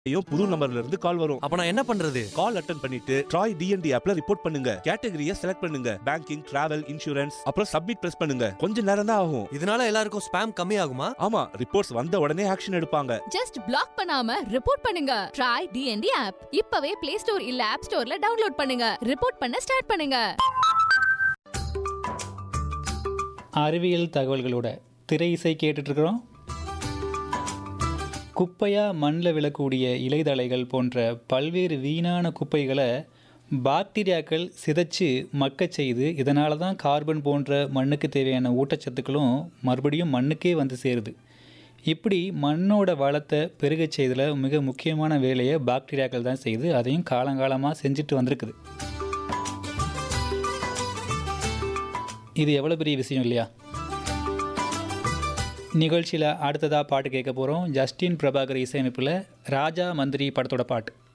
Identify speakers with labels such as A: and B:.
A: ஐயும் புது நம்பர்ல இருந்து கால் வரும்
B: அப்ப நான் என்ன பண்றது
A: கால் அட்டன் பண்ணிட்டு ட்ராய் டிஎன்டி ஆப்ல ரிப்போர்ட் பண்ணுங்க கேட்டகரியை செலக்ட் பண்ணுங்க பேங்கிங் டிராவல் இன்சூரன்ஸ் அப்புறம் சப்மிட் பிரஸ் பண்ணுங்க கொஞ்ச நேரம் தான் ஆகும்
B: இதனால எல்லாருக்கும் ஸ்பேம் கம்மி ஆகுமா
A: ஆமா ரிப்போர்ட்ஸ் வந்த உடனே ஆக்ஷன் எடுப்பாங்க
C: ஜஸ்ட் பிளாக் பண்ணாம ரிப்போர்ட் பண்ணுங்க ட்ரை டிஎன்டி ஆப் இப்பவே பிளே ஸ்டோர் இல்ல ஆப் ஸ்டோர்ல டவுன்லோட் பண்ணுங்க ரிப்போர்ட் பண்ண ஸ்டார்ட் பண்ணுங்க
D: அறிவியல் தகவல்களோட திரை இசை கேட்டுட்ருக்குறோம் குப்பையாக மண்ணில் விழக்கூடிய இலைதழைகள் போன்ற பல்வேறு வீணான குப்பைகளை பாக்டீரியாக்கள் சிதைச்சு மக்கச் செய்து இதனால தான் கார்பன் போன்ற மண்ணுக்கு தேவையான ஊட்டச்சத்துக்களும் மறுபடியும் மண்ணுக்கே வந்து சேருது இப்படி மண்ணோட வளத்தை பெருகச் செய்ததில் மிக முக்கியமான வேலையை பாக்டீரியாக்கள் தான் செய்யுது அதையும் காலங்காலமாக செஞ்சுட்டு வந்திருக்குது இது எவ்வளோ பெரிய விஷயம் இல்லையா நிகழ்ச்சியில் அடுத்ததாக பாட்டு கேட்க போகிறோம் ஜஸ்டின் பிரபாகர் இசையமைப்பில் ராஜா மந்திரி படத்தோட பாட்டு